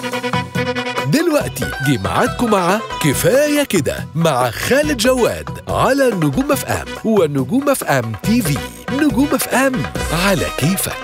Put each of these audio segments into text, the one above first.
دلوقتي جه ميعادكم مع كفاية كده مع خالد جواد على نجوم اف ام ونجوم اف ام تي في نجوم اف ام على كيفك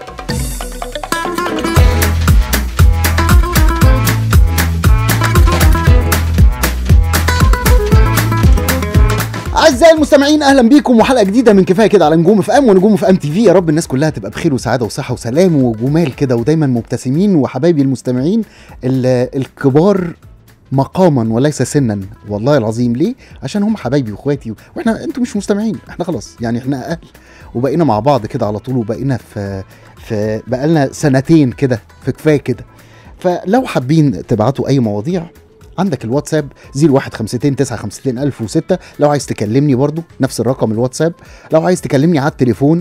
اعزائي المستمعين اهلا بيكم وحلقه جديده من كفايه كده على نجوم في ام ونجوم في ام تي في يا رب الناس كلها تبقى بخير وسعاده وصحه وسلام وجمال كده ودايما مبتسمين وحبايبي المستمعين ال- الكبار مقاما وليس سنا والله العظيم ليه عشان هم حبايبي واخواتي واحنا انتوا مش مستمعين احنا خلاص يعني احنا اهل وبقينا مع بعض كده على طول وبقينا في في بقالنا سنتين كده في كفايه كده فلو حابين تبعتوا اي مواضيع عندك الواتساب 01529 لو عايز تكلمني برضو نفس الرقم الواتساب لو عايز تكلمني على التليفون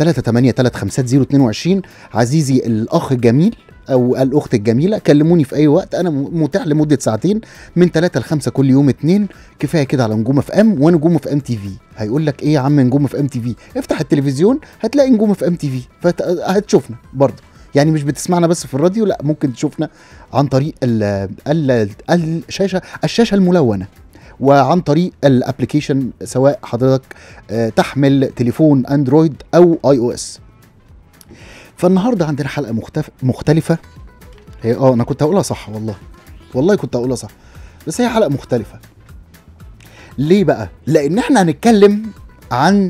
383 عزيزي الاخ الجميل او الاخت الجميله كلموني في اي وقت انا م- متاح لمده ساعتين من 3 ل 5 كل يوم اتنين كفايه كده على نجوم اف ام ونجوم اف ام تي في هيقول لك ايه يا عم نجوم اف ام تي في افتح التلفزيون هتلاقي نجوم اف ام تي في فهتشوفنا برضه يعني مش بتسمعنا بس في الراديو لا ممكن تشوفنا عن طريق ال ال الشاشه الشاشه الملونه وعن طريق الابلكيشن سواء حضرتك آه، تحمل تليفون اندرويد او اي او اس فالنهارده عندنا حلقه مختف... مختلفه هي اه انا كنت هقولها صح والله والله كنت هقولها صح بس هي حلقه مختلفه ليه بقى لان احنا هنتكلم عن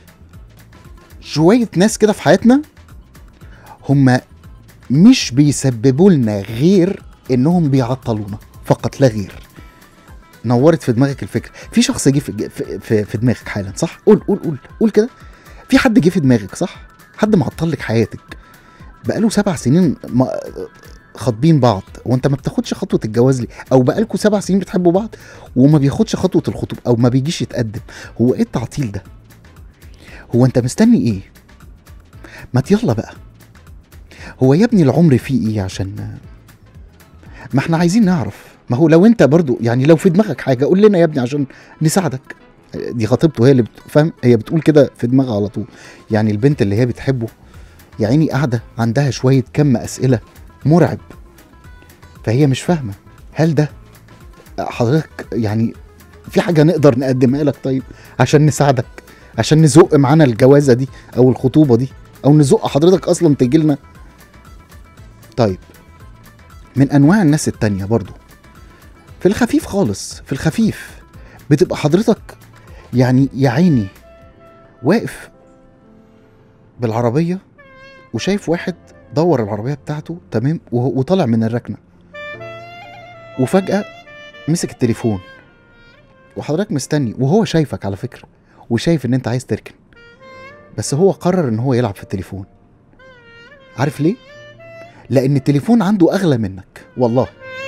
شويه ناس كده في حياتنا هم مش بيسببوا لنا غير انهم بيعطلونا فقط لا غير نورت في دماغك الفكره في شخص جه في, في, في, في دماغك حالا صح قول قول قول قول كده في حد جه في دماغك صح حد معطل لك حياتك بقاله سبع سنين ما خاطبين بعض وانت ما بتاخدش خطوه الجواز ليه او بقالكوا سبع سنين بتحبوا بعض وما بياخدش خطوه الخطوبه او ما بيجيش يتقدم هو ايه التعطيل ده هو انت مستني ايه ما يلا بقى هو يا ابني العمر فيه ايه عشان ما احنا عايزين نعرف ما هو لو انت برضو يعني لو في دماغك حاجه قول لنا يا ابني عشان نساعدك دي خطيبته هي اللي بت... فاهم هي بتقول كده في دماغها على طول يعني البنت اللي هي بتحبه يا عيني قاعده عندها شويه كم اسئله مرعب فهي مش فاهمه هل ده حضرتك يعني في حاجه نقدر نقدمها لك طيب عشان نساعدك عشان نزق معانا الجوازه دي او الخطوبه دي او نزق حضرتك اصلا تجي لنا طيب من انواع الناس التانية برضو في الخفيف خالص في الخفيف بتبقى حضرتك يعني يا عيني واقف بالعربية وشايف واحد دور العربية بتاعته تمام وهو- وطالع من الركنة وفجأة مسك التليفون وحضرتك مستني وهو شايفك على فكرة وشايف ان انت عايز تركن بس هو قرر ان هو يلعب في التليفون عارف ليه؟ لان التليفون عنده اغلى منك والله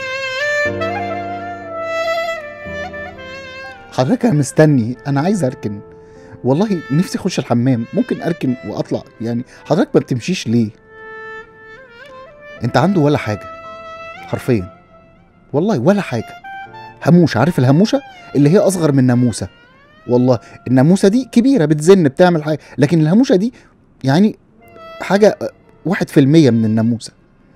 حضرتك انا مستني انا عايز اركن والله نفسي اخش الحمام ممكن اركن واطلع يعني حضرتك ما بتمشيش ليه انت عنده ولا حاجه حرفيا والله ولا حاجه هموشه عارف الهموشه اللي هي اصغر من ناموسه والله الناموسه دي كبيره بتزن بتعمل حاجه لكن الهموشه دي يعني حاجه واحد في المية من الناموسه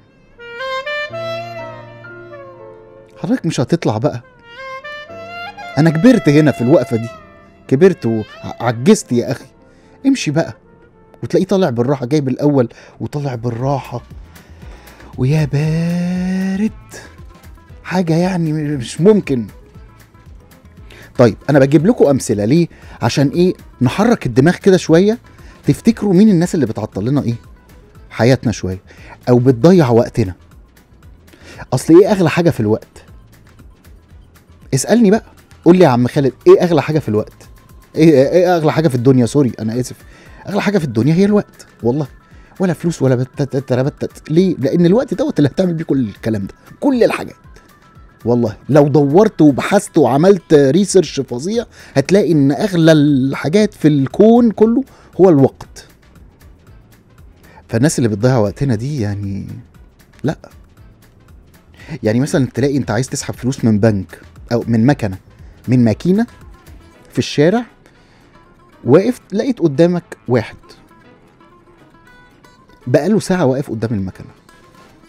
حضرتك مش هتطلع بقى انا كبرت هنا في الوقفه دي كبرت وعجزت يا اخي امشي بقى وتلاقيه طالع بالراحه جايب الاول وطالع بالراحه ويا بارد حاجه يعني مش ممكن طيب انا بجيب لكم امثله ليه عشان ايه نحرك الدماغ كده شويه تفتكروا مين الناس اللي بتعطل لنا ايه حياتنا شويه او بتضيع وقتنا اصل ايه اغلى حاجه في الوقت اسالني بقى قول لي يا عم خالد ايه اغلى حاجه في الوقت ايه ايه اغلى حاجه في الدنيا سوري انا اسف اغلى حاجه في الدنيا هي الوقت والله ولا فلوس ولا بتت بتت ليه لان الوقت دوت اللي هتعمل بيه كل الكلام ده كل الحاجات والله لو دورت وبحثت وعملت ريسيرش فظيع هتلاقي ان اغلى الحاجات في الكون كله هو الوقت فالناس اللي بتضيع وقتنا دي يعني لا يعني مثلا تلاقي انت عايز تسحب فلوس من بنك او من مكنه من ماكينه في الشارع واقف لقيت قدامك واحد بقاله ساعه واقف قدام المكنه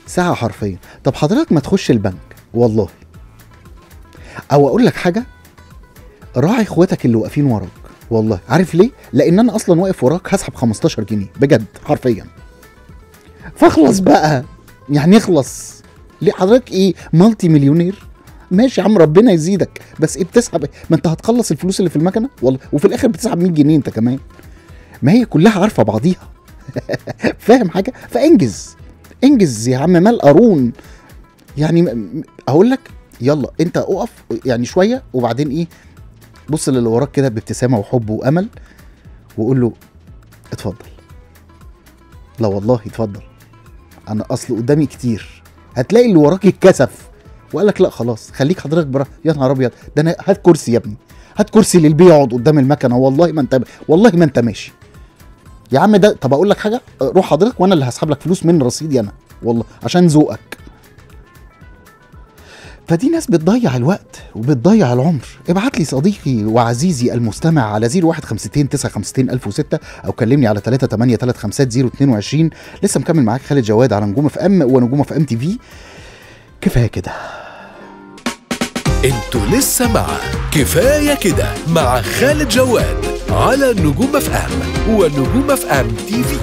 ساعه حرفيا طب حضرتك ما تخش البنك والله او اقول لك حاجه راعي اخواتك اللي واقفين وراك والله عارف ليه لان انا اصلا واقف وراك هسحب 15 جنيه بجد حرفيا فاخلص بقى يعني اخلص ليه حضرتك ايه مالتي مليونير ماشي يا عم ربنا يزيدك بس ايه بتسحب إيه؟ ما انت هتخلص الفلوس اللي في المكنه والله وفي الاخر بتسحب 100 جنيه انت كمان ما هي كلها عارفه بعضيها فاهم حاجه فانجز انجز يا عم مال قارون يعني م- م- اقول لك يلا انت اقف يعني شويه وبعدين ايه بص للي وراك كده بابتسامه وحب وامل وقول له اتفضل لا والله اتفضل انا اصل قدامي كتير هتلاقي اللي وراك اتكسف وقال لك لا خلاص خليك حضرتك برا يا نهار ابيض ده انا هات كرسي يا ابني هات كرسي للي بيقعد قدام المكنه والله ما انت والله ما انت ماشي يا عم ده طب اقول لك حاجه روح حضرتك وانا اللي هسحب لك فلوس من رصيدي انا والله عشان ذوقك فدي ناس بتضيع الوقت وبتضيع العمر ابعت لي صديقي وعزيزي المستمع على 0152 952 1006 او كلمني على 3835022 لسه مكمل معاك خالد جواد على نجوم اف ام ونجوم اف ام تي في كفايه كده انتوا لسه مع كفاية كده مع خالد جواد على نجوم اف ام ونجوم اف ام تي في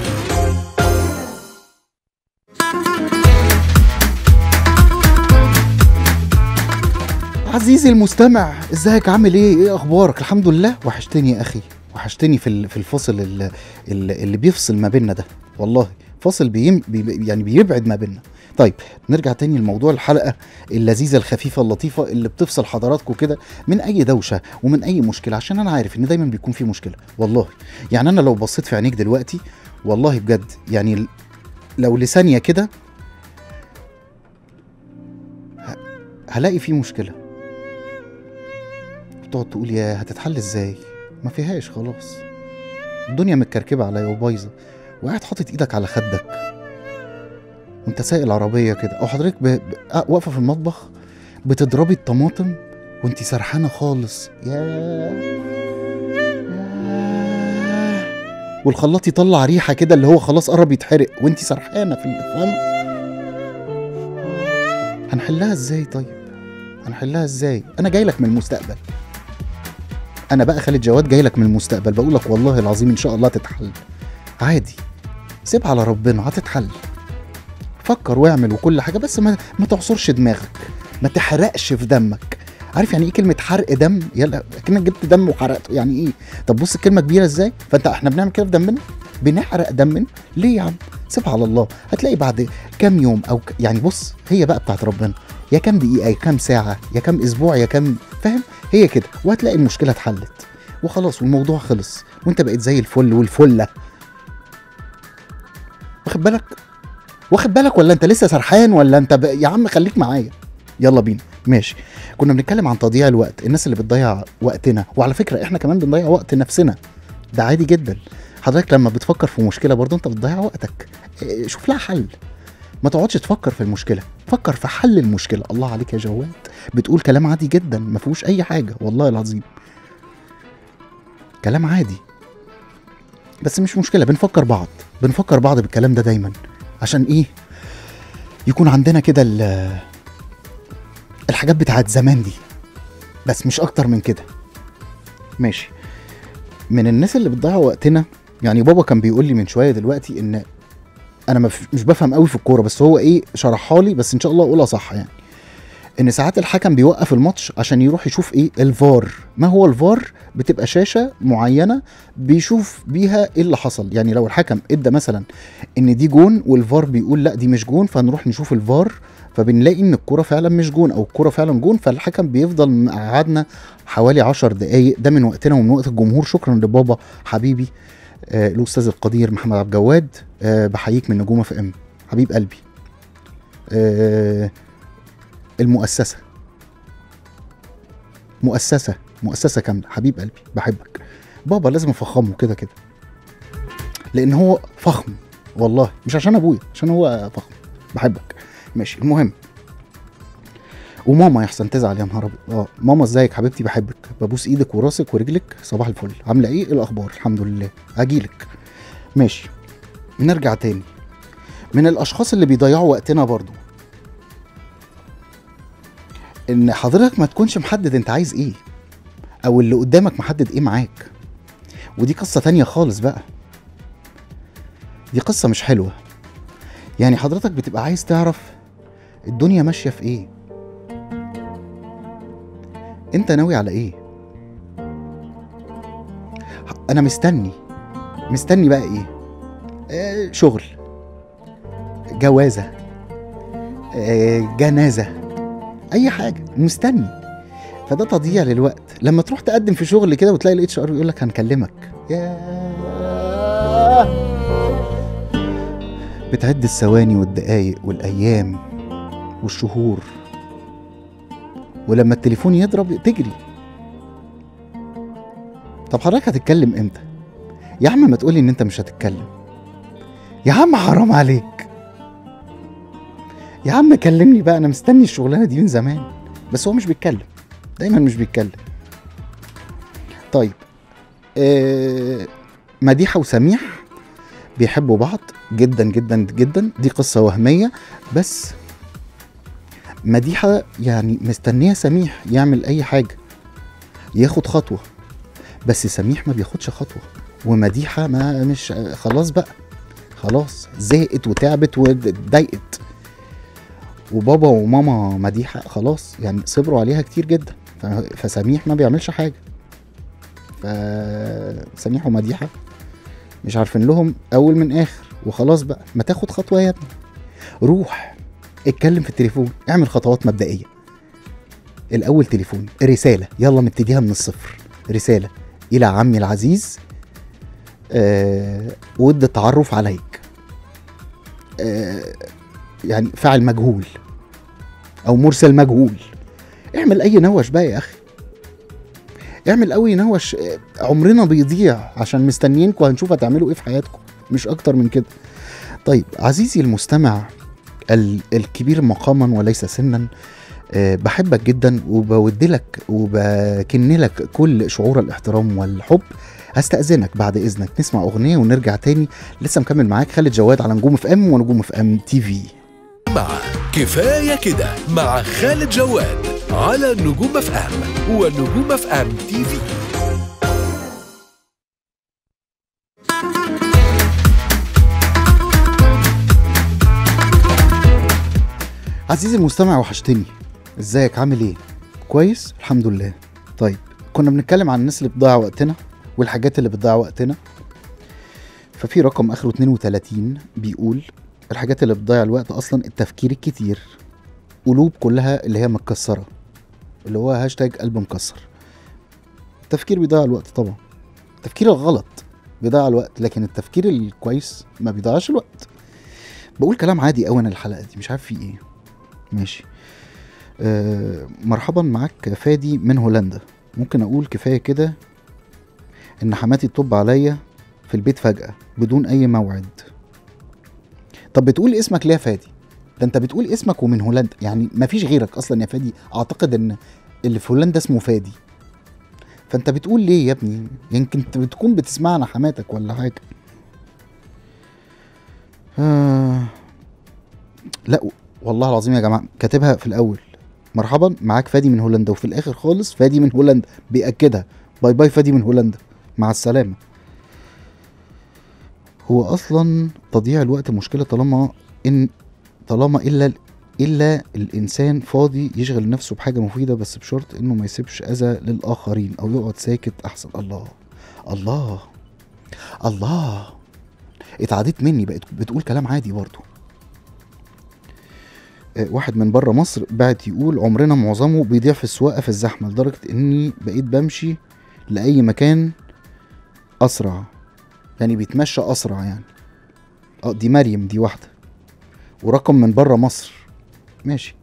عزيزي المستمع ازيك عامل ايه ايه اخبارك الحمد لله وحشتني يا اخي وحشتني في ال- في الفاصل ال- ال- اللي بيفصل ما بيننا ده والله فاصل بيم بي يعني بيبعد ما بيننا طيب نرجع تاني لموضوع الحلقه اللذيذه الخفيفه اللطيفه اللي بتفصل حضراتكم كده من اي دوشه ومن اي مشكله عشان انا عارف ان دايما بيكون في مشكله والله يعني انا لو بصيت في عينيك دلوقتي والله بجد يعني ل- لو لثانيه كده ه- هلاقي في مشكله تقعد تقول يا هتتحل ازاي ما فيهاش خلاص الدنيا متكركبه عليا وبايظه وقاعد حاطط ايدك على خدك وانت سايق العربيه كده او حضرتك ب... ب... آه، واقفه في المطبخ بتضربي الطماطم وانت سرحانه خالص يا يا والخلاط يطلع ريحه كده اللي هو خلاص قرب يتحرق وانت سرحانه في ال- فاهمه هنحلها ازاي طيب هنحلها ازاي انا جاي لك من المستقبل انا بقى خالد جواد جاي لك من المستقبل بقول لك والله العظيم ان شاء الله تتحل عادي سيبها على ربنا هتتحل فكر واعمل وكل حاجه بس ما ما تعصرش دماغك ما تحرقش في دمك عارف يعني ايه كلمه حرق دم يلا كانك جبت دم وحرقته يعني ايه طب بص الكلمه كبيره ازاي فانت احنا بنعمل كده في دمنا بنحرق دمنا ليه يا عم سيبها على الله هتلاقي بعد كام يوم او ك... يعني بص هي بقى بتاعت ربنا يا كام دقيقه يا كام ساعه يا كام اسبوع يا كام فاهم هي كده وهتلاقي المشكله اتحلت وخلاص والموضوع خلص وانت بقيت زي الفل والفله واخد بالك واخد بالك ولا انت لسه سرحان ولا انت ب... يا عم خليك معايا يلا بينا ماشي كنا بنتكلم عن تضييع الوقت الناس اللي بتضيع وقتنا وعلى فكره احنا كمان بنضيع وقت نفسنا ده عادي جدا حضرتك لما بتفكر في مشكله برضه انت بتضيع وقتك اه، شوف لها حل ما تقعدش تفكر في المشكله فكر في حل المشكله الله عليك يا جواد بتقول كلام عادي جدا ما فيهوش اي حاجه والله العظيم كلام عادي بس مش مشكله بنفكر بعض بنفكر بعض بالكلام ده دايما عشان ايه يكون عندنا كده ال- الحاجات بتاعت زمان دي بس مش اكتر من كده ماشي من الناس اللي بتضيع وقتنا يعني بابا كان بيقول لي من شويه دلوقتي ان انا مف- مش بفهم قوي في الكوره بس هو ايه شرحها لي بس ان شاء الله اقولها صح يعني ان ساعات الحكم بيوقف الماتش عشان يروح يشوف ايه الفار ما هو الفار بتبقى شاشه معينه بيشوف بيها ايه اللي حصل يعني لو الحكم ادى مثلا ان دي جون والفار بيقول لا دي مش جون فنروح نشوف الفار فبنلاقي ان الكرة فعلا مش جون او الكرة فعلا جون فالحكم بيفضل مقعدنا حوالي عشر دقايق ده من وقتنا ومن وقت الجمهور شكرا لبابا حبيبي آه الاستاذ القدير محمد عبد الجواد آه بحييك من نجوم اف ام حبيب قلبي آه المؤسسة مؤسسة مؤسسة كاملة حبيب قلبي بحبك بابا لازم افخمه كده كده لان هو فخم والله مش عشان ابويا عشان هو فخم بحبك ماشي المهم وماما يا احسن تزعل يا نهار ابيض اه ماما ازيك حبيبتي بحبك ببوس ايدك وراسك ورجلك صباح الفل عامله ايه إيه الاخبار الحمد لله اجيلك ماشي نرجع تاني من الاشخاص اللي بيضيعوا وقتنا برضو ان حضرتك ما تكونش محدد انت عايز ايه او اللي قدامك محدد ايه معاك ودي قصة تانية خالص بقى دي قصة مش حلوة يعني حضرتك بتبقى عايز تعرف الدنيا ماشية في ايه انت ناوي على ايه انا مستني مستني بقى ايه آه شغل جوازة آه جنازة اي حاجة مستني فده تضييع للوقت لما تروح تقدم في شغل كده وتلاقي الاتش ار يقول لك هنكلمك ياه بتعد الثواني والدقايق والايام والشهور ولما التليفون يضرب تجري طب حضرتك هتتكلم امتى يا عم ما تقولي ان انت مش هتتكلم يا عم حرام عليك يا عم كلمني بقى انا مستني الشغلانه دي من زمان بس هو مش بيتكلم دايما مش بيتكلم طيب آه مديحه وسميح بيحبوا بعض جدا جدا جدا دي قصه وهميه بس مديحه يعني مستنيه سميح يعمل اي حاجه ياخد خطوه بس سميح ما بياخدش خطوه ومديحه ما مش خلاص بقى خلاص زهقت وتعبت واتضايقت وبابا وماما مديحه خلاص يعني صبروا عليها كتير جدا ف- فسميح ما بيعملش حاجه فسميح ومديحه مش عارفين لهم اول من اخر وخلاص بقى ما تاخد خطوه يا ابني روح اتكلم في التليفون اعمل خطوات مبدئيه الاول تليفون رساله يلا نبتديها من الصفر رساله الى عمي العزيز آه ود التعرف عليك آه يعني فاعل مجهول او مرسل مجهول اعمل اي نوش بقى يا اخي اعمل اي نوش آه، عمرنا بيضيع عشان مستنيينكم هنشوف هتعملوا ايه في حياتكم مش اكتر من كده طيب عزيزي المستمع ال- الكبير مقاما وليس سنا آه، بحبك جدا وبود لك وبكن لك كل شعور الاحترام والحب هستأذنك بعد إذنك نسمع أغنية ونرجع تاني لسه مكمل معاك خالد جواد على نجوم اف ام ونجوم اف ام تي في مع كفاية كده مع خالد جواد على نجوم اف ام ونجوم اف ام تي في عزيزي المستمع وحشتني ازيك عامل ايه كويس الحمد لله طيب كنا بنتكلم عن الناس اللي بتضيع وقتنا والحاجات اللي بتضيع وقتنا ففي رقم اخره 32 بيقول الحاجات اللي بتضيع الوقت اصلا التفكير الكتير قلوب كلها اللي هي متكسره اللي هو هاشتاج قلب مكسر التفكير بيضيع الوقت طبعا التفكير الغلط بيضيع الوقت لكن التفكير الكويس ما بيضيعش الوقت بقول كلام عادي قوي انا الحلقه دي مش عارف في ايه ماشي آه مرحبا معاك فادي من هولندا ممكن اقول كفايه كده ان حماتي تطب عليا في البيت فجاه بدون اي موعد طب بتقول اسمك ليه يا فادي ده انت بتقول اسمك ومن هولندا يعني مفيش غيرك اصلا يا فادي اعتقد ان اللي في هولندا اسمه فادي فانت بتقول ليه يا ابني يمكن انت بتكون بتسمعنا حماتك ولا حاجه آه لا والله العظيم يا جماعه كاتبها في الاول مرحبا معاك فادي من هولندا وفي الاخر خالص فادي من هولندا بيأكدها باي باي فادي من هولندا مع السلامه هو اصلا تضييع الوقت مشكله طالما ان طالما الا الا الانسان فاضي يشغل نفسه بحاجه مفيده بس بشرط انه ما يسيبش اذى للاخرين او يقعد ساكت احسن الله الله الله اتعديت مني بقت بتقول كلام عادي برضه آه، واحد من بره مصر بعت يقول عمرنا معظمه بيضيع في السواقه في الزحمه لدرجه اني بقيت بمشي لاي مكان اسرع يعني بيتمشى اسرع يعني اه دي مريم دي واحده ورقم من بره مصر ماشي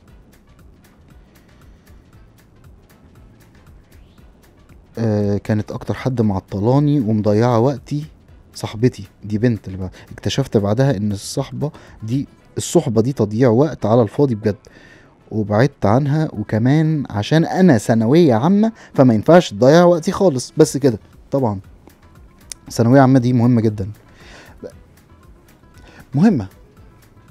آه كانت اكتر حد معطلاني ومضيعه وقتي صاحبتي دي بنت اللي بقى اكتشفت بعدها ان الصحبه دي الصحبه دي تضييع وقت على الفاضي بجد وبعدت عنها وكمان عشان انا ثانويه عامه فما ينفعش تضيع وقتي خالص بس كده طبعا ثانويه عامه دي مهمه جدا مهمه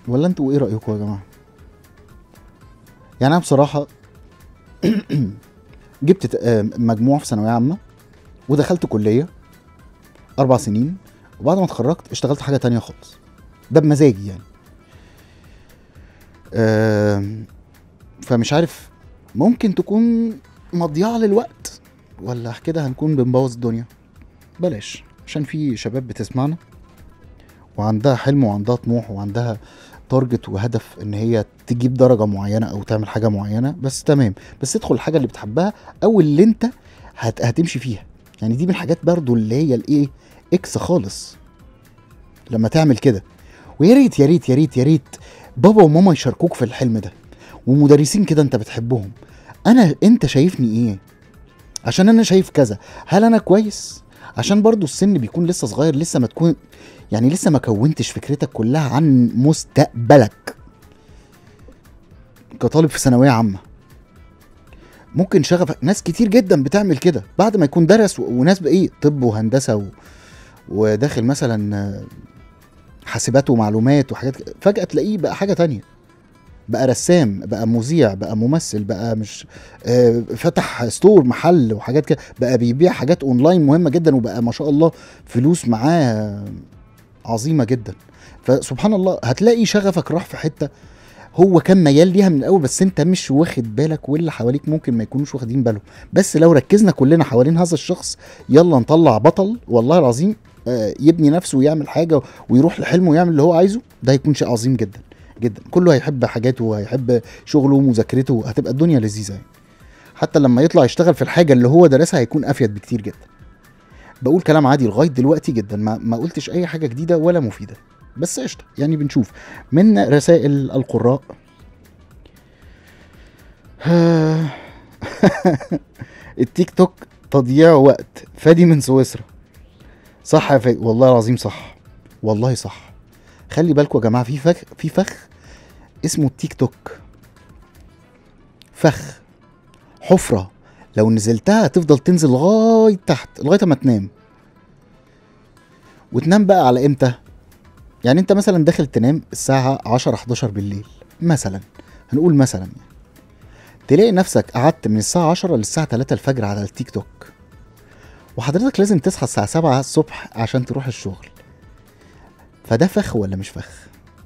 ولا انتوا ايه رايكم يا جماعه يعني انا بصراحه جبت ت- آه، مجموع في ثانويه عامه ودخلت كليه اربع سنين وبعد ما اتخرجت اشتغلت حاجه تانية خالص ده بمزاجي يعني آم، فمش عارف ممكن تكون مضيعه للوقت ولا كده هنكون بنبوظ الدنيا بلاش عشان في شباب بتسمعنا وعندها حلم وعندها طموح وعندها تارجت وهدف ان هي تجيب درجه معينه او تعمل حاجه معينه بس تمام بس ادخل الحاجه اللي بتحبها او اللي انت هت... هتمشي فيها يعني دي من الحاجات برضو اللي هي الايه اكس خالص لما تعمل كده ويا ريت يا ريت يا ريت يا ريت بابا وماما يشاركوك في الحلم ده ومدرسين كده انت بتحبهم انا انت شايفني ايه عشان انا شايف كذا هل انا كويس عشان برضو السن بيكون لسه صغير لسه ما تكون يعني لسه ما كونتش فكرتك كلها عن مستقبلك كطالب في ثانويه عامه ممكن شغفك ناس كتير جدا بتعمل كده بعد ما يكون درس و- وناس بايه طب وهندسه و... وداخل مثلا آه، حاسبات ومعلومات وحاجات كده، فجاه تلاقيه بقى حاجه تانية بقى رسام بقى مذيع بقى ممثل بقى مش آه، فتح ستور محل وحاجات كده بقى بيبيع حاجات اونلاين مهمه جدا وبقى ما شاء الله فلوس معاه عظيمه جدا فسبحان الله هتلاقي شغفك راح في حته هو كان ميال ليها من الاول بس انت مش واخد بالك واللي حواليك ممكن ما يكونوش واخدين بالهم بس لو ركزنا كلنا حوالين هذا الشخص يلا نطلع بطل والله العظيم آه، يبني نفسه ويعمل حاجه ويروح لحلمه ويعمل اللي هو عايزه ده هيكون شيء عظيم جدا جدا كله هيحب حاجاته وهيحب شغله ومذاكرته هتبقى الدنيا لذيذه يعني حتى لما يطلع يشتغل في الحاجه اللي هو درسها هيكون افيد بكتير جدا بقول كلام عادي لغايه دلوقتي جدا ما, ما قلتش اي حاجه جديده ولا مفيده بس قشطه يعني بنشوف من رسائل القراء التيك توك تضييع وقت فادي من سويسرا صح يا فادي والله العظيم صح والله صح خلي بالكم يا جماعه في فخ في فخ اسمه التيك توك فخ حفره لو نزلتها هتفضل تنزل لغايه تحت لغايه ما تنام وتنام بقى على امتى يعني انت مثلا داخل تنام الساعه 10 11 بالليل مثلا هنقول مثلا يعني. تلاقي نفسك قعدت من الساعه 10 للساعه 3 الفجر على التيك توك وحضرتك لازم تصحى الساعه 7 الصبح عشان تروح الشغل فده فخ ولا مش فخ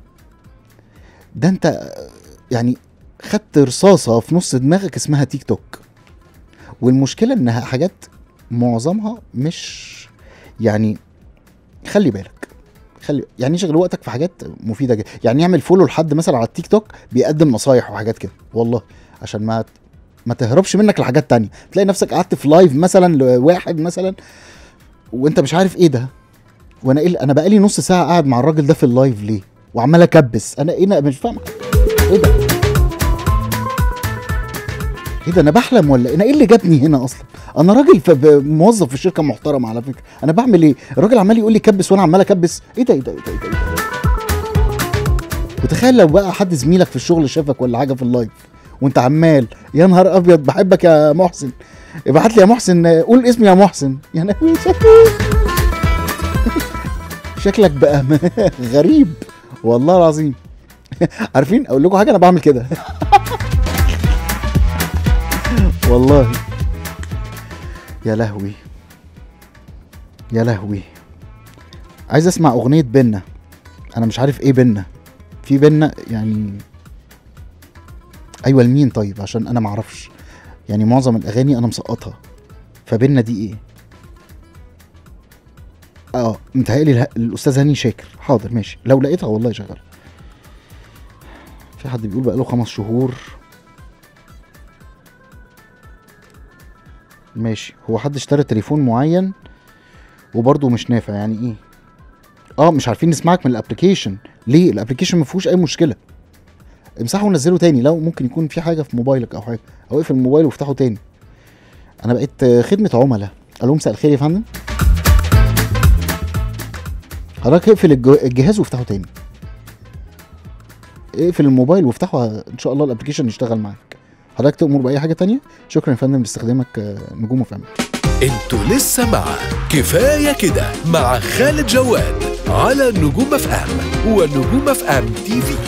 ده انت يعني خدت رصاصه في نص دماغك اسمها تيك توك والمشكله انها حاجات معظمها مش يعني خلي بالك خلي يعني شغل وقتك في حاجات مفيده جدا يعني يعمل فولو لحد مثلا على التيك توك بيقدم نصايح وحاجات كده والله عشان ما ما تهربش منك لحاجات تانية تلاقي نفسك قعدت في لايف مثلا لواحد مثلا وانت مش عارف ايه ده وانا ايه انا بقالي نص ساعه قاعد مع الراجل ده في اللايف ليه وعمال اكبس انا ايه أنا مش فاهم ايه ده ايه ده انا بحلم ولا إيه؟ انا ايه اللي جابني هنا اصلا انا راجل ف- ب- موظف في شركه محترمه على فكره انا بعمل ايه الراجل عمال يقول لي كبس وانا عمال اكبس ايه ده ايه ده ايه ده, إيه ده, إيه ده؟ وتخيل لو بقى حد زميلك في الشغل شافك ولا حاجه في اللايف وانت عمال يا نهار ابيض بحبك يا محسن ابعت لي يا محسن قول اسمي يا محسن يا نهار شكلك بقى غريب والله العظيم عارفين اقول لكم حاجه انا بعمل كده والله يا لهوي يا لهوي عايز اسمع اغنيه بينا انا مش عارف ايه بينا في بينا يعني ايوه لمين طيب عشان انا معرفش يعني معظم الاغاني انا مسقطها فبينا دي ايه اه متهيألي اله- الاستاذ هاني شاكر حاضر ماشي لو لقيتها والله شغال في حد بيقول بقاله خمس شهور ماشي هو حد اشترى تليفون معين وبرضه مش نافع يعني ايه اه مش عارفين نسمعك من الابلكيشن ليه الابلكيشن ما فيهوش اي مشكله امسحه ونزله تاني لو ممكن يكون في حاجه في موبايلك او حاجه او اقفل الموبايل وافتحه تاني انا بقيت آه، خدمه عملاء الو مساء الخير يا فندم حضرتك اقفل الج- الجهاز وافتحه تاني اقفل الموبايل وافتحه ان شاء الله الابلكيشن يشتغل معاك حضرتك تأمر بأي حاجة تانية شكرا يا فندم لاستخدامك آه، نجوم فهم انتوا لسه مع كفاية كده مع خالد جواد على نجوم اف ام ونجوم اف ام تي في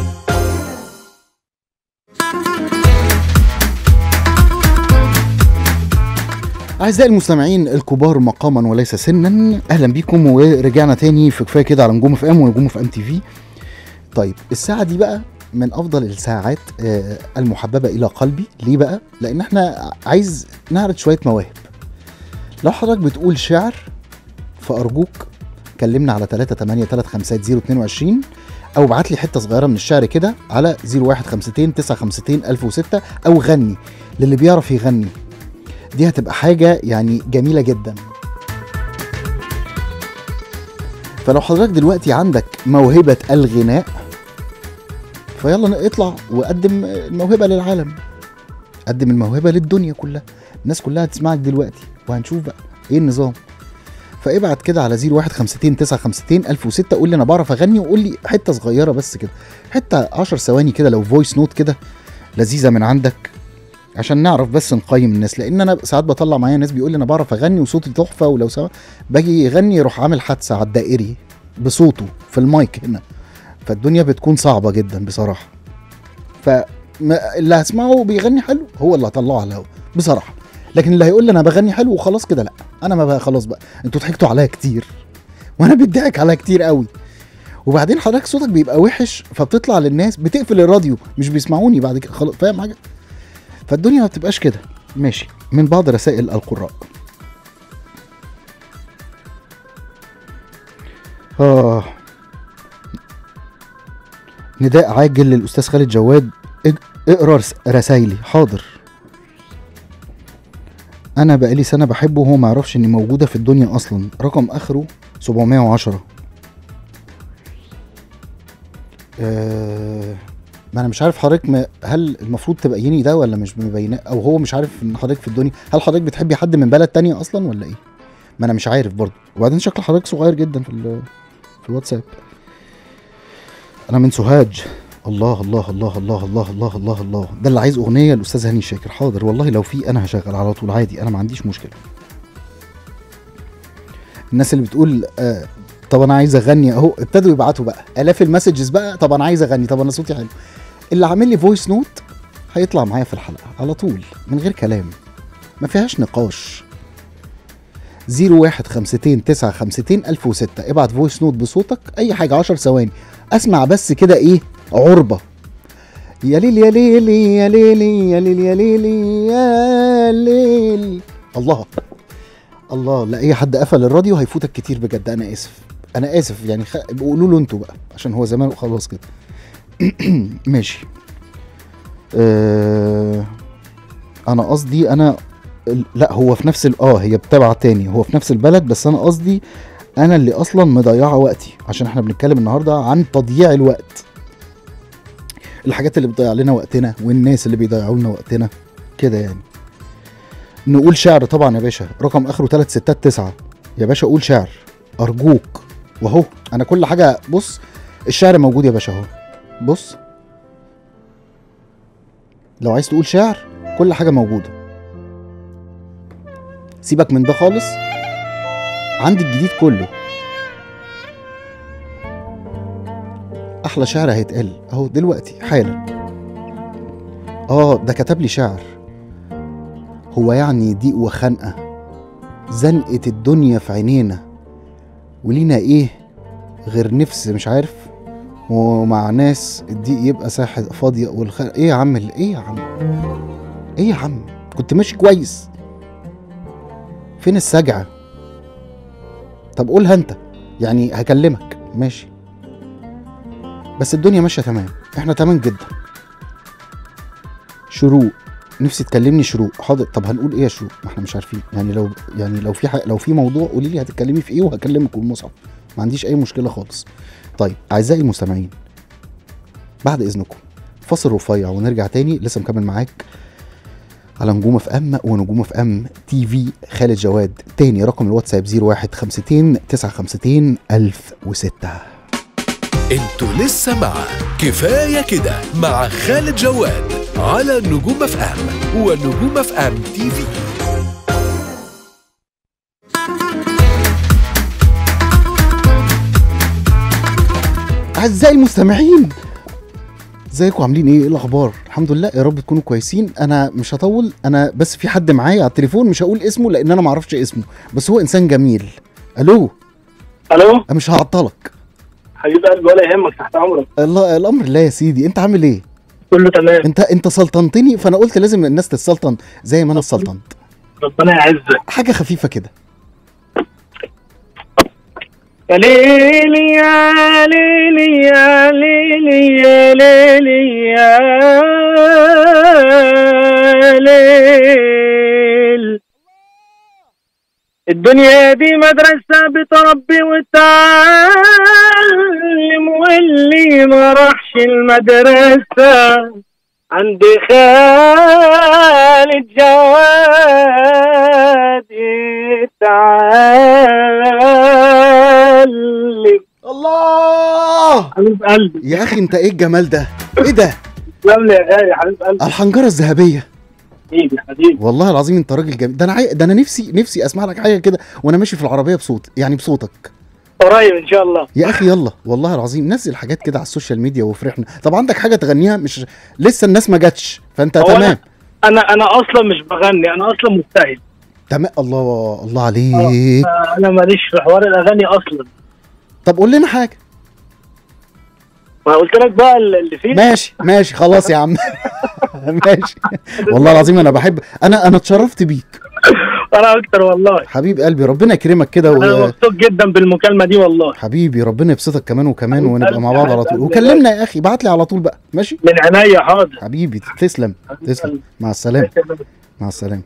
أعزائي المستمعين الكبار مقاما وليس سنا أهلا بيكم ورجعنا تاني في كفاية كده على نجوم اف ام ونجوم اف ام تي في طيب الساعة دي بقى من أفضل الساعات آه، المحببة إلى قلبي ليه بقى؟ لأن احنا عايز نعرض شوية مواهب لو حضرتك بتقول شعر فأرجوك كلمنا على 383 أو ابعت لي حتة صغيرة من الشعر كده على 0152 952 1006 أو غني للي بيعرف يغني دي هتبقى حاجة يعني جميلة جدا فلو حضرتك دلوقتي عندك موهبة الغناء فيلا اطلع وقدم الموهبة للعالم قدم الموهبة للدنيا كلها الناس كلها هتسمعك دلوقتي وهنشوف بقى ايه النظام فابعت كده على 0152 952 1006 قول لي انا بعرف اغني وقول لي حته صغيره بس كده حته 10 ثواني كده لو فويس نوت كده لذيذه من عندك عشان نعرف بس نقيم الناس لان انا ساعات بطلع معايا ناس بيقول لي انا بعرف اغني وصوتي تحفه ولو سوا باجي يغني يروح عامل حادثه على الدائري بصوته في المايك هنا فالدنيا بتكون صعبه جدا بصراحه فاللي هسمعه بيغني حلو هو اللي هطلعه على الهوا بصراحه لكن اللي هيقول لي انا بغني حلو وخلاص كده لا انا ما بقى خلاص بقى انتوا ضحكتوا عليا كتير وانا بيضحك عليا كتير قوي وبعدين حضرتك صوتك بيبقى وحش فبتطلع للناس بتقفل الراديو مش بيسمعوني بعد كده خلاص فاهم حاجه فالدنيا ما بتبقاش كده ماشي من بعض رسائل القراء آه نداء عاجل للأستاذ خالد جواد اج- اقرا رس- رسايلي حاضر أنا بقالي سنة بحبه وهو معرفش إني موجودة في الدنيا أصلا رقم آخره 710 آه ما انا مش عارف حضرتك ما هل المفروض تبيني ده ولا مش مبيناه او هو مش عارف ان حضرتك في الدنيا هل حضرتك بتحبي حد من بلد تانية اصلا ولا ايه ما انا مش عارف برضه وبعدين شكل حضرتك صغير جدا في ال- في الواتساب انا من سوهاج الله الله الله الله الله الله الله الله ده اللي عايز اغنيه الاستاذ هاني شاكر حاضر والله لو في انا هشغل على طول عادي انا ما عنديش مشكله الناس اللي بتقول آه طب انا عايز اغني اهو ابتدوا يبعتوا بقى الاف المسجز بقى طب انا عايز اغني طب انا صوتي حلو اللي عامل لي فويس نوت هيطلع معايا في الحلقه على طول من غير كلام ما فيهاش نقاش 01 52 9 52 1006 ابعت فويس نوت بصوتك اي حاجه 10 ثواني اسمع بس كده ايه عربه يا ليل يا ليل يا ليل يا ليل يا ليل يا ليل الله الله لا اي حد قفل الراديو هيفوتك كتير بجد انا اسف انا اسف يعني خ... قولوا له انتوا بقى عشان هو زمان خلاص كده ماشي آه... انا قصدي انا لا هو في نفس ال... اه هي بتبع تاني هو في نفس البلد بس انا قصدي انا اللي اصلا مضيعه وقتي عشان احنا بنتكلم النهارده عن تضييع الوقت الحاجات اللي بتضيع لنا وقتنا والناس اللي بيضيعوا لنا وقتنا كده يعني نقول شعر طبعا يا باشا رقم اخره 3 ستات 9 يا باشا قول شعر ارجوك واهو انا كل حاجه بص الشعر موجود يا باشا اهو بص لو عايز تقول شعر كل حاجه موجوده سيبك من ده خالص عندي الجديد كله احلى شعر هيتقال اهو دلوقتي حالا اه ده كتب لي شعر هو يعني ضيق وخنقه زنقه الدنيا في عينينا ولينا ايه غير نفس مش عارف ومع ناس الضيق يبقى ساحه فاضيه والخنقه ايه يا عم ال- ايه يا عم ايه يا عم كنت ماشي كويس فين السجعه طب قولها انت يعني هكلمك ماشي بس الدنيا ماشيه تمام احنا تمام جدا شروق نفسي تكلمني شروق حاضر طب هنقول ايه يا شروق ما احنا مش عارفين يعني لو يعني لو في حق لو في موضوع قولي لي هتتكلمي في ايه وهكلمك والمصعب ما عنديش اي مشكله خالص طيب اعزائي المستمعين بعد اذنكم فاصل رفيع ونرجع تاني لسه مكمل معاك على نجوم اف ام ونجوم اف ام تي في خالد جواد تاني رقم الواتساب 01 52 952 1006 انتوا لسه مع كفاية كده مع خالد جواد على نجوم اف ام ونجوم اف ام تي في اعزائي المستمعين ازيكم عاملين ايه ايه الاخبار الحمد لله يا رب تكونوا كويسين انا مش هطول انا بس في حد معايا على التليفون مش هقول اسمه لان انا ما اعرفش اسمه بس هو انسان جميل الو الو انا مش هعطلك حبيب قلبي ولا يهمك تحت امرك الله الامر لله يا سيدي انت عامل ايه كله تمام انت انت سلطنتني فانا قلت لازم الناس تتسلطن زي ما انا اتسلطنت ربنا يعزك حاجه خفيفه كده يا ليلي يا ليلي يا ليلي يا ليلي يا ليل الدنيا دي مدرسة بتربي وتعلم واللي ما راحش المدرسة عندي خالد جواد يتعلم الله حبيب قلبي يا اخي انت ايه الجمال ده ايه ده تسلم لي يا غالي حبيب قلبي الحنجره الذهبيه حبيبي حبيبي والله العظيم انت راجل جميل ده انا عاي... ده انا نفسي نفسي اسمع لك حاجه كده وانا ماشي في العربيه بصوت يعني بصوتك قريب ان شاء الله يا اخي يلا والله العظيم نزل حاجات كده على السوشيال ميديا وافرحنا طب عندك حاجه تغنيها مش لسه الناس ما جاتش فانت هو تمام انا انا اصلا مش بغني انا اصلا مجتهد تمام الله الله عليك انا ماليش في حوار الاغاني اصلا طب قول لنا حاجه ما قلت لك بقى اللي فيه ماشي ماشي خلاص يا عم ماشي والله العظيم انا بحب انا انا اتشرفت بيك انا اكتر والله حبيب قلبي ربنا يكرمك كده انا و... مبسوط جدا بالمكالمه دي والله حبيبي ربنا يبسطك كمان وكمان حبيب ونبقى قلبي، مع بعض على حبيب طول قلبي. وكلمنا يا اخي بعت لي على طول بقى ماشي من عينيا حاضر حبيبي تسلم تسلم مع السلامه مع السلامه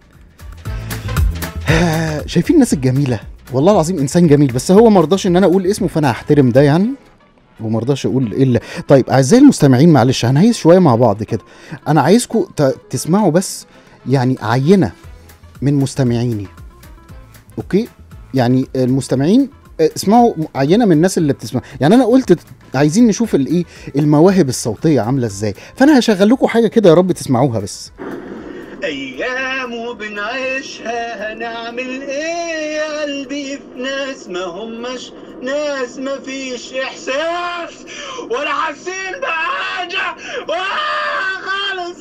شايفين الناس الجميله والله العظيم انسان جميل بس هو ما رضاش ان انا اقول اسمه فانا هحترم ده يعني وما رضاش اقول الا طيب اعزائي المستمعين معلش هنهيس شويه مع بعض كده انا عايزكم ت... تسمعوا بس يعني عينه من مستمعيني اوكي يعني المستمعين آه، اسمعوا عينه من الناس اللي بتسمع يعني انا قلت عايزين نشوف الايه المواهب الصوتيه عامله ازاي فانا هشغل لكم حاجه كده يا رب تسمعوها بس ايام وبنعيشها هنعمل ايه يا قلبي في ناس ما هماش ناس ما فيش احساس ولا حاسين بحاجه ولا خالص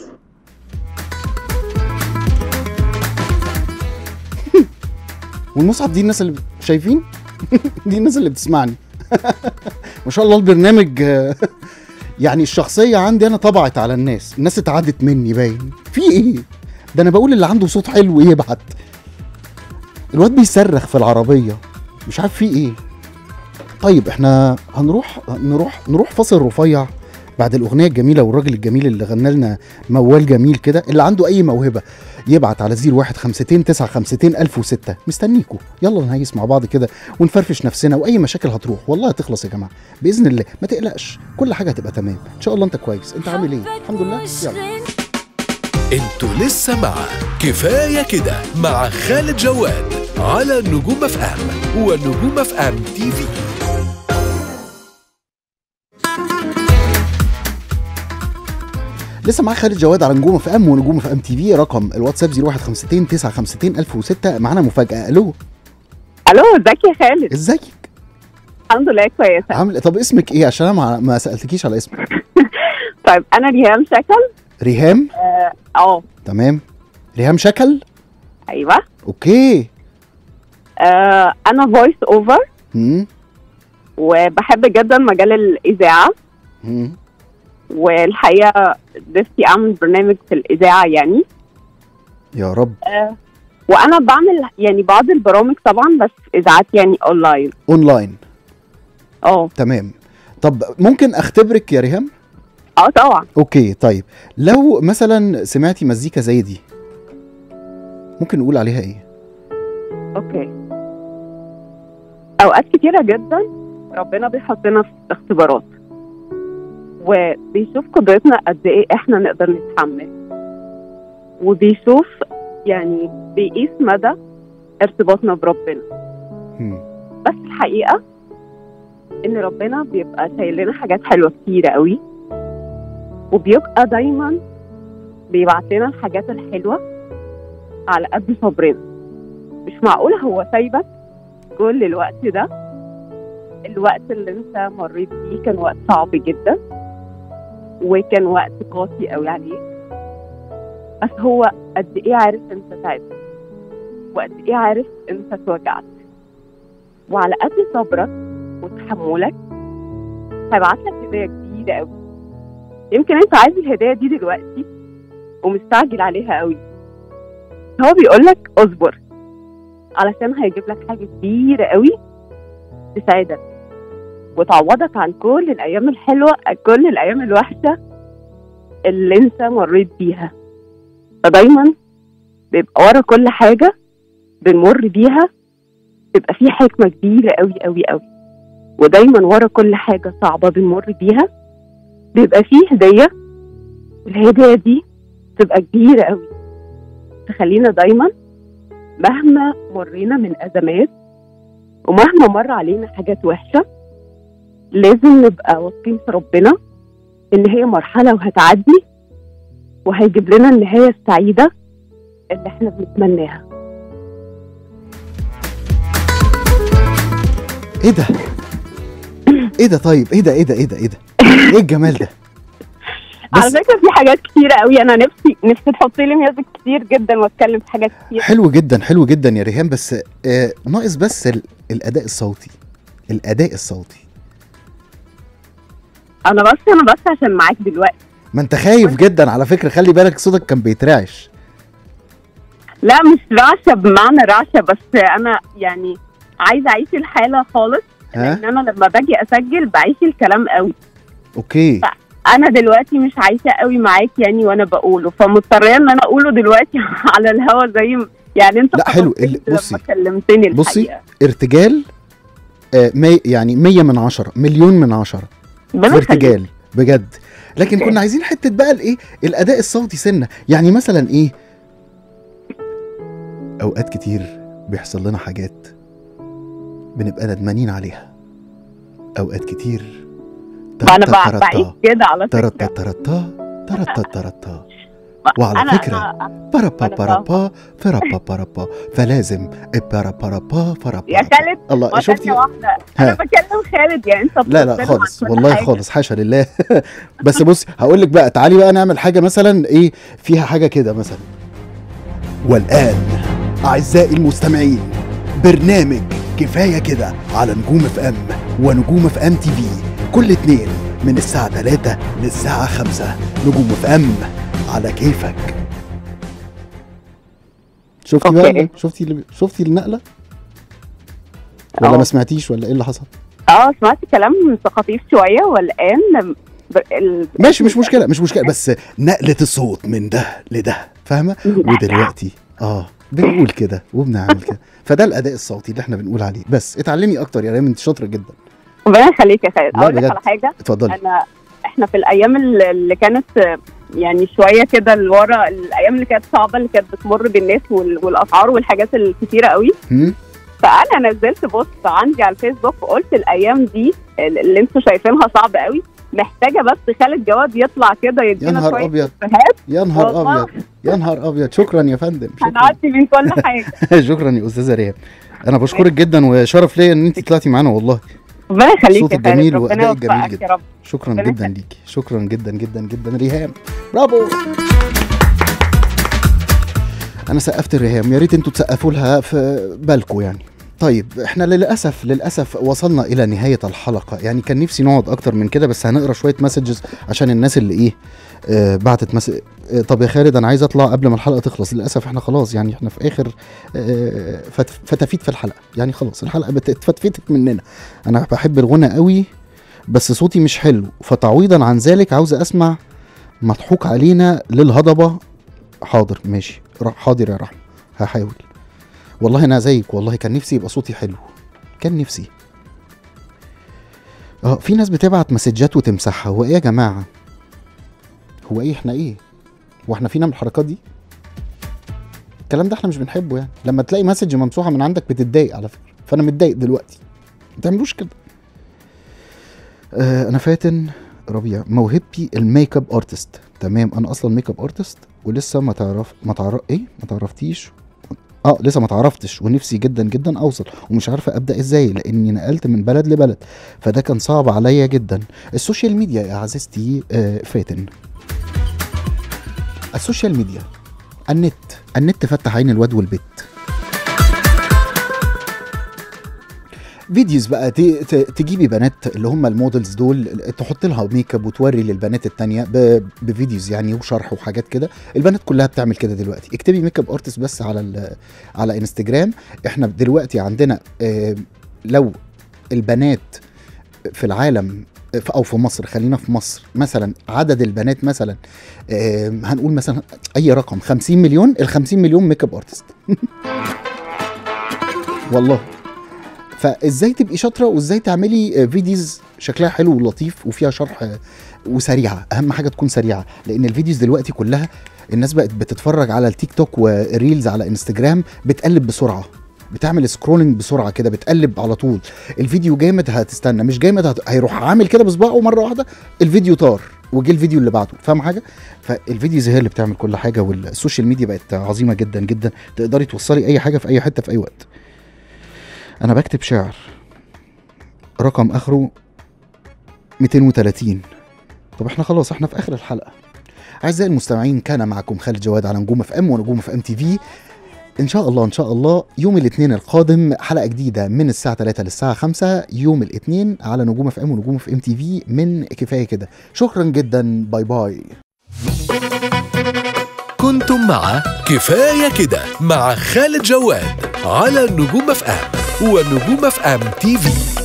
والمصحف دي الناس اللي شايفين دي الناس اللي بتسمعني ما شاء الله البرنامج آه، يعني الشخصيه عندي انا طبعت على الناس الناس اتعدت مني باين في ايه ده انا بقول اللي عنده صوت حلو يبعت الواد بيصرخ في العربيه مش عارف في ايه طيب احنا هنروح نروح نروح فاصل رفيع بعد الاغنيه الجميله والراجل الجميل اللي غنى لنا موال جميل كده اللي عنده اي موهبه يبعت على 01 52 952 1006 مستنيكوا يلا نهيس مع بعض كده ونفرفش نفسنا واي مشاكل هتروح والله هتخلص يا جماعه باذن الله ما تقلقش كل حاجه هتبقى تمام ان شاء الله انت كويس انت عامل ايه الحمد لله يلا انتوا لسه مع كفاية كده مع خالد جواد على نجوم اف ام ونجوم اف ام تي في لسه معاك خالد جواد على نجوم اف ام ونجوم اف ام تي في رقم الواتساب 0152 952 1006 معانا مفاجاه الو الو ازيك يا خالد ازيك الحمد لله كويسه عامل طب اسمك ايه عشان انا ما- ما سالتكيش على اسمك طيب انا ريهام شكل ريهام اه تمام ريهام شكل ايوه اوكي آه انا فويس اوفر مم. وبحب جدا مجال الاذاعه مم. والحقيقه نفسي اعمل برنامج في الاذاعه يعني يا رب آه وانا بعمل يعني بعض البرامج طبعا بس اذاعات يعني اونلاين اونلاين اه تمام طب ممكن اختبرك يا ريهام اه طبعا اوكي طيب لو مثلا سمعتي مزيكا زي دي ممكن نقول عليها ايه اوكي اوقات كتيره جدا ربنا بيحطنا في اختبارات وبيشوف قدرتنا قد ايه احنا نقدر نتحمل وبيشوف يعني بيقيس مدى ارتباطنا بربنا مم. بس الحقيقه ان ربنا بيبقى شايل لنا حاجات حلوه كتيره قوي وبيبقى دايما بيبعت لنا الحاجات الحلوه على قد صبرنا مش معقول هو سايبك كل الوقت ده الوقت اللي انت مريت بيه كان وقت صعب جدا وكان وقت قاسي قوي عليك بس هو قد ايه عارف انت تعبت وقد ايه عارف انت اتوجعت وعلى قد صبرك وتحملك هيبعت لك هديه جديده قوي يمكن انت عايز الهديه دي دلوقتي ومستعجل عليها قوي هو بيقول لك اصبر علشان هيجيب لك حاجه كبيره قوي تساعدك وتعوضك عن كل الايام الحلوه كل الايام الوحشه اللي انت مريت بيها فدايما بيبقى ورا كل حاجه بنمر بيها بيبقى في حكمه كبيره قوي قوي قوي ودايما ورا كل حاجه صعبه بنمر بيها بيبقى فيه هديه الهديه دي تبقى كبيره قوي تخلينا دايما مهما مرينا من ازمات ومهما مر علينا حاجات وحشه لازم نبقى واثقين في ربنا ان هي مرحله وهتعدي وهيجيب لنا النهايه السعيده اللي احنا بنتمناها ايه ده ايه ده طيب ايه ده ايه ده ايه ده ايه ده ايه الجمال ده على بس فكره في حاجات كتيره قوي انا نفسي نفسي تحط لي ميوزك كتير جدا واتكلم في حاجات كتير حلو جدا حلو جدا يا ريهام بس آه ناقص بس ال- الاداء الصوتي الاداء الصوتي انا بس انا بس عشان معاك دلوقتي ما انت خايف جدا على فكره خلي بالك صوتك كان بيترعش لا مش رعشه بمعنى رعشه بس انا يعني عايزه اعيش الحاله خالص ها لان انا لما باجي اسجل بعيش الكلام قوي اوكي انا دلوقتي مش عايشه قوي معاك يعني وانا بقوله فمضطريه ان انا اقوله دلوقتي على الهوا زي ما- يعني انت لا، حلو. فكرتني ال- لما بصي. كلمتني بصي. الحقيقة. ارتجال آه مي يعني مية من عشرة مليون من عشرة ربنا في يخليك. ارتجال بجد لكن كنا عايزين حته بقى الايه الاداء الصوتي سنه يعني مثلا ايه اوقات كتير بيحصل لنا حاجات بنبقى ندمانين عليها اوقات كتير ما انا ترتا بع- بعيش ترتا كده على ترتا فكره ترتا ترتا ترتا وعلى أنا- فكرة، أنا- بربا أنا بربا فربا بربا فلازم بربا بربا فربا يا خالد الله ما شفتي ثانية واحدة ها. أنا بكلم خالد يعني أنت لا لا بتتكلم خالص عن كل والله حاجة. خالص حاشا لله بس بص هقول لك بقى تعالي بقى نعمل حاجه مثلا ايه فيها حاجه كده مثلا والان اعزائي المستمعين برنامج كفايه كده على نجوم اف ام ونجوم اف ام تي في كل اتنين من الساعه 3 للساعه 5 نجوم اف ام على كيفك شفتي أوكي. بقى شفتي اللي- شفتي النقله ولا أه. ما سمعتيش ولا ايه اللي حصل اه سمعت كلام خفيف شوية والآن ب- ال- ماشي مش مشكله مش مشكله بس نقله الصوت من ده لده فاهمه ودلوقتي اه بنقول كده وبنعمل كده فده الاداء الصوتي اللي احنا بنقول عليه بس اتعلمي اكتر يا ريم انت شاطره جدا ربنا يخليك يا خالد لا أقول لك بجد. على حاجة اتفضلي أنا إحنا في الأيام اللي اللي كانت آه، يعني شوية كده لورا الأيام اللي كانت صعبة اللي كانت بتمر بالناس وال- والأسعار والحاجات الكتيرة قوي هم؟ فانا نزلت بوست عندي على الفيسبوك وقلت الايام دي اللي انتوا شايفينها صعبه قوي محتاجه بس خالد جواد يطلع كده يا يدينا نهار شويه ابيض افيهات يا نهار والله. ابيض يا نهار ابيض شكرا يا فندم شكرا هنعدي من كل حاجه شكرا يا استاذه ريم انا بشكرك جدا وشرف ليا ان انت طلعتي معانا والله ربنا يخليك صوتك يا خالد جميل ربنا وأدائك جميل يوفقك جدا. يا رب شكرا ربنا جدا يخليك. ليكي شكرا جدا جدا جدا ريهام برافو انا سقفت الريهام يا ريت انتوا تسقفوا لها في بالكم يعني طيب احنا للاسف للاسف وصلنا الى نهايه الحلقه يعني كان نفسي نقعد اكتر من كده بس هنقرا شويه مسجز عشان الناس اللي ايه آه بعتت مس... آه طب يا خالد انا عايز اطلع قبل ما الحلقه تخلص للاسف احنا خلاص يعني احنا في اخر آه فت... فتافيت في الحلقه يعني خلاص الحلقه بت- اتفتفتت مننا انا بحب الغنى قوي بس صوتي مش حلو فتعويضا عن ذلك عاوز اسمع مضحوك علينا للهضبه حاضر ماشي را- حاضر يا رحمه هحاول والله انا زيك والله كان نفسي يبقى صوتي حلو كان نفسي اه في ناس بتبعت مسجات وتمسحها هو ايه يا جماعه هو ايه احنا ايه هو احنا فينا من الحركات دي الكلام ده احنا مش بنحبه يعني لما تلاقي مسج ممسوحه من عندك بتتضايق على فكره فانا متضايق دلوقتي ما تعملوش كده آه انا فاتن ربيع موهبتي الميك اب ارتست تمام انا اصلا ميك اب ارتست ولسه ما تعرف ما تعرف ايه ما تعرفتيش اه لسه ما اتعرفتش ونفسي جدا جدا اوصل ومش عارفه ابدا ازاي لاني نقلت من بلد لبلد فده كان صعب عليا جدا السوشيال ميديا يا عزيزتي آه، فاتن السوشيال ميديا النت النت فتح عين الواد والبت فيديوز بقى ت- ت- تجيبي بنات اللي هم المودلز دول تحط لها ميك اب وتوري للبنات التانية ب- بفيديوز يعني وشرح وحاجات كده البنات كلها بتعمل كده دلوقتي اكتبي ميك اب ارتست بس على ال- على انستجرام احنا دلوقتي عندنا آه، لو البنات في العالم في- او في مصر خلينا في مصر مثلا عدد البنات مثلا آه، هنقول مثلا اي رقم 50 مليون ال 50 مليون ميك اب ارتست والله فازاي تبقي شاطره وازاي تعملي آه، فيديوز شكلها حلو ولطيف وفيها شرح آه، وسريعه اهم حاجه تكون سريعه لان الفيديوز دلوقتي كلها الناس بقت بتتفرج على التيك توك وريلز على انستجرام بتقلب بسرعه بتعمل سكرولنج بسرعه كده بتقلب على طول الفيديو جامد هتستنى مش جامد هت... هيروح عامل كده بصباعه مره واحده الفيديو طار وجه الفيديو اللي بعده فاهم حاجه فالفيديوز هي اللي بتعمل كل حاجه والسوشيال ميديا بقت عظيمه جدا جدا تقدري توصلي اي حاجه في اي حته في اي وقت انا بكتب شعر رقم اخره 230 طب احنا خلاص احنا في اخر الحلقه اعزائي المستمعين كان معكم خالد جواد على نجوم اف ام ونجوم اف ام تي في ان شاء الله ان شاء الله يوم الاثنين القادم حلقه جديده من الساعه 3 للساعه 5 يوم الاثنين على نجوم اف ام ونجوم اف ام تي في من كفايه كده شكرا جدا باي باي كنتم مع كفاية كده مع خالد جواد على نجوم اف ام ونجوم اف ام تي في